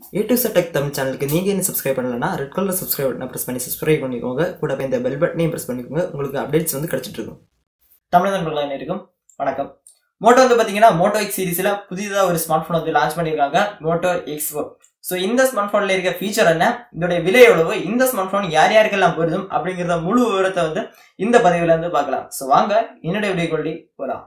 A to Z Tech Tamil சேனலுக்கு நீங்கள் என்ன சப்ஸ்கிரைப் பண்ணலன்னா ரெட் கலர் சப்ஸ்கிரைப் பட்டனை ப்ரெஸ் பண்ணி சப்ஸ்கிரைப் பண்ணிக்கோங்க கூடவே இந்த பெல் பட்டனையும் ப்ரெஸ் பண்ணிக்கோங்க உங்களுக்கு அப்டேட்ஸ் வந்து கிடைச்சிட்டு இருக்கும் தமிழ் நண்பர்கள் இருக்கும் வணக்கம் மோட்டோ வந்து பார்த்தீங்கன்னா மோட்டோ எக்ஸ் சீரிஸில் புதிதாக ஒரு ஸ்மார்ட் ஃபோன் வந்து லான்ச் பண்ணியிருக்காங்க மோட்டோ எக்ஸ் ஃபோர் ஸோ இந்த ஸ்மார்ட் ஃபோனில் இருக்க ஃபீச்சர் என்ன இதோடைய விலை எவ்வளவு இந்த ஸ்மார்ட் ஃபோன் யார் யாருக்கெல்லாம் பொருதும் அப்படிங்கிறத முழு விவரத்தை வந்து இந்த பதிவில் வந்து பார்க்கலாம் ஸோ வாங்க என்னுடைய வீடியோ கொள்ளி போகலாம்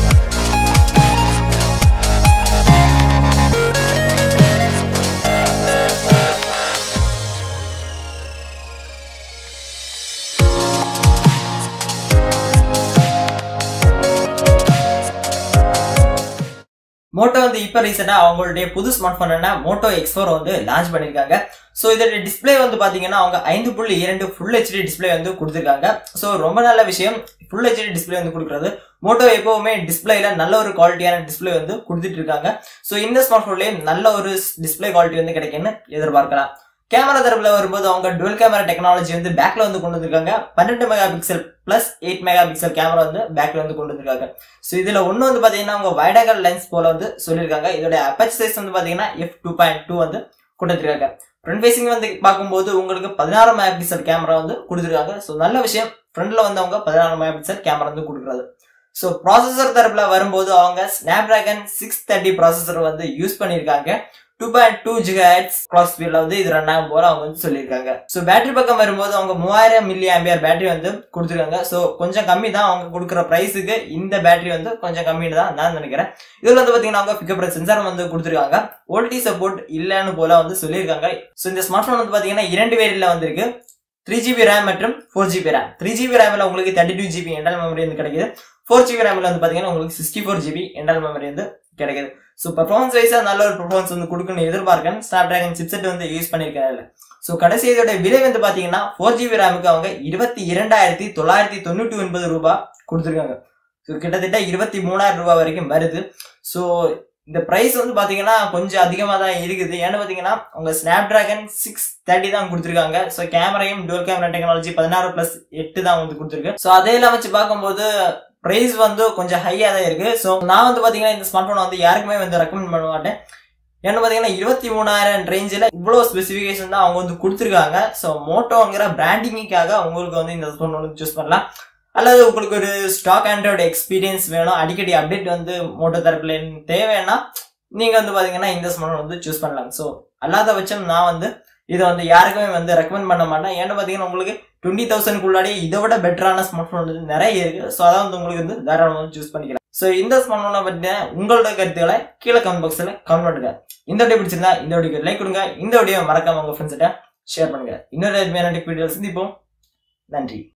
மோட்டோ வந்து இப்போ ரீசெண்டாக அவங்களுடைய புது ஸ்மார்ட் ஃபோன் என்ன மோட்டோ எக்ஸ் ஃபோர் வந்து லான்ச் பண்ணியிருக்காங்க ஸோ இதோட டிஸ்பிளே வந்து பார்த்தீங்கன்னா அவங்க ஐந்து புள்ளி இரண்டு ஃபுல் ஹெச்டி டிஸ்பிளே வந்து கொடுத்துருக்காங்க ஸோ ரொம்ப நல்ல விஷயம் ஃபுல் ஹெச்டி டிஸ்பிளே வந்து கொடுக்குறது மோட்டோ எப்போவுமே டிஸ்பிளேல நல்ல ஒரு குவாலிட்டியான டிஸ்பிளே வந்து கொடுத்துட்டு இருக்காங்க ஸோ இந்த ஸ்மார்ட் ஃபோன்லேயும் நல்ல ஒரு டிஸ்பிளே குவாலிட்டி வந்து கிடைக்குன்னு எதிர்பார்க்கலாம் கேமரா தரப்புல வரும்போது அவங்க டுவெல் கேமரா டெக்னாலஜி வந்து பேக்ல வந்து கொண்டு வந்திருக்காங்க பன்னெண்டு mega pixel plus eight mega pixel camera வந்து பேக்ல வந்து கொண்டு வந்திருக்காங்க ஸோ இதுல ஒன்று வந்து பாத்தீங்கன்னா அவங்க வைடகல் லென்ஸ் போல வந்து சொல்லியிருக்காங்க இதோட அப்பச் சைஸ் வந்து பாத்தீங்கன்னா எஃப் டூ பாயிண்ட் டூ வந்து கொண்டு வந்திருக்காங்க ஃப்ரண்ட் ஃபேசிங் வந்து பார்க்கும்போது உங்களுக்கு பதினாறு மெகா பிக்சல் கேமரா வந்து கொடுத்துருக்காங்க ஸோ நல்ல விஷயம் ஃப்ரண்ட்ல வந்து அவங்க பதினாறு மெகா பிக்சல் கேமரா வந்து கொடுக்குறது ஸோ ப்ராசஸர் தரப்புல வரும்போது அவங்க Snapdragon six thirty processor வந்து யூஸ் பண்ணியிருக்காங்க டூ பாயிண்ட் டூ ஜிஹெச் கிராஸ் ஸ்பீட்ல வந்து இது ரன் ஆகும் போல அவங்க வந்து சொல்லியிருக்காங்க ஸோ பேட்டரி பக்கம் வரும்போது அவங்க மூவாயிரம் மில்லி ஆம்பியர் பேட்டரி வந்து கொடுத்துருக்காங்க ஸோ கொஞ்சம் கம்மி தான் அவங்க கொடுக்குற ப்ரைஸுக்கு இந்த பேட்டரி வந்து கொஞ்சம் கம்மி தான் நான் நினைக்கிறேன் இதில் வந்து பார்த்தீங்கன்னா அவங்க பிக்கப் சென்சார் வந்து கொடுத்துருக்காங்க ஓல்டி சப்போர்ட் இல்லைன்னு போல வந்து சொல்லியிருக்காங்க ஸோ இந்த ஸ்மார்ட் ஃபோன் வந்து பார்த்தீங்கன்னா இரண்டு வேரில் வந்திருக்கு த்ரீ ஜிபி ரேம் மற்றும் four GB RAM three GB ரேமில் உங்களுக்கு thirty two GB internal memory வந்து கிடைக்குது ஃபோர் ஜிபி ரேமில் வந்து பார்த்தீங்கன்னா உங்களுக்கு sixty four GB internal memory வந்து கிடைக்குது ஸோ பர்ஃபார்மன்ஸ் வைஸாக நல்ல ஒரு பர்ஃபார்மன்ஸ் வந்து கொடுக்கணும்னு எதிர்பார்க்கேன் ஸ்னாப் டிராகன் சிப்செட் வந்து யூஸ் பண்ணியிருக்காங்க ஸோ கடைசி இதோட விலை வந்து பார்த்தீங்கன்னா ஃபோர் ஜிபி ரேமுக்கு அவங்க இருபத்தி இரண்டாயிரத்தி தொள்ளாயிரத்தி தொண்ணூற்றி ஒன்பது ரூபாய் கொடுத்துருக்காங்க ஸோ கிட்டத்தட்ட இருபத்தி மூணாயிரம் ரூபாய் வரைக்கும் வருது ஸோ இந்த ப்ரைஸ் வந்து பார்த்தீங்கன்னா கொஞ்சம் அதிகமாக தான் இருக்குது ஏன்னு பார்த்தீங்கன்னா உங்க ஸ்னாப் டிராகன் சிக்ஸ் தேர்ட்டி தான் கொடுத்துருக்காங்க ஸோ கேமரையும் டுவல் கேமரா டெக்னாலஜி பதினாறு ப்ளஸ் எட்டு தான் வந்து கொடுத்துருக்கு ஸோ அதையெல்லாம் வச்சு பார்க்கும்போது ப்ரைஸ் வந்து கொஞ்சம் ஹையாக தான் இருக்கு ஸோ நான் வந்து பார்த்தீங்கன்னா இந்த ஸ்மார்ட் ஃபோன் வந்து யாருக்குமே வந்து ரெக்கமெண்ட் பண்ண மாட்டேன் ஏன்னு பார்த்தீங்கன்னா இருபத்தி மூணாயிரம் ரேஞ்சில் இவ்வளோ ஸ்பெசிஃபிகேஷன் தான் அவங்க வந்து கொடுத்துருக்காங்க ஸோ மோட்டோங்கிற பிராண்டிங்குக்காக உங்களுக்கு வந்து இந்த ஸ்மார்ட் ஃபோன் வந்து சூஸ் பண்ணலாம் அல்லது உங்களுக்கு ஒரு ஸ்டாக் ஆண்ட்ராய்டு எக்ஸ்பீரியன்ஸ் வேணும் அடிக்கடி அப்டேட் வந்து மோட்டோ தரப்புல தேவைன்னா நீங்கள் வந்து பார்த்தீங்கன்னா இந்த ஸ்மார்ட் ஃபோன் வந்து சூஸ் பண்ணலாம் ஸோ அல்லாத பட்சம் நான் வந்து இதை வந்து யாருக்குமே வந்து ரெக்கமெண்ட் பண்ண மாட்டேன் ஏன்னு பார்த்தீங்கன்னா உங்களுக்கு டுவெண்ட்டி தௌசண்ட்குள்ளாடி இதை விட பெட்டரான ஸ்மார்ட் ஃபோன் வந்து நிறைய இருக்கு ஸோ அதான் வந்து உங்களுக்கு வந்து தாராளமாக வந்து சூஸ் பண்ணிக்கலாம் ஸோ இந்த ஸ்மார்ட் ஃபோனை பற்றின உங்களோட கருத்துக்களை கீழே கமெண்ட் பாக்ஸில் கமெண்ட் பண்ணுங்க இந்த வீடியோ பிடிச்சிருந்தா இந்த வீடியோக்கு லைக் கொடுங்க இந்த வீடியோ மறக்காம உங்க ஃப்ரெண்ட்ஸ்கிட்ட ஷேர் பண்ணுங்க இன்னொரு அருமையான வீடியோ சந்திப்போம் நன்றி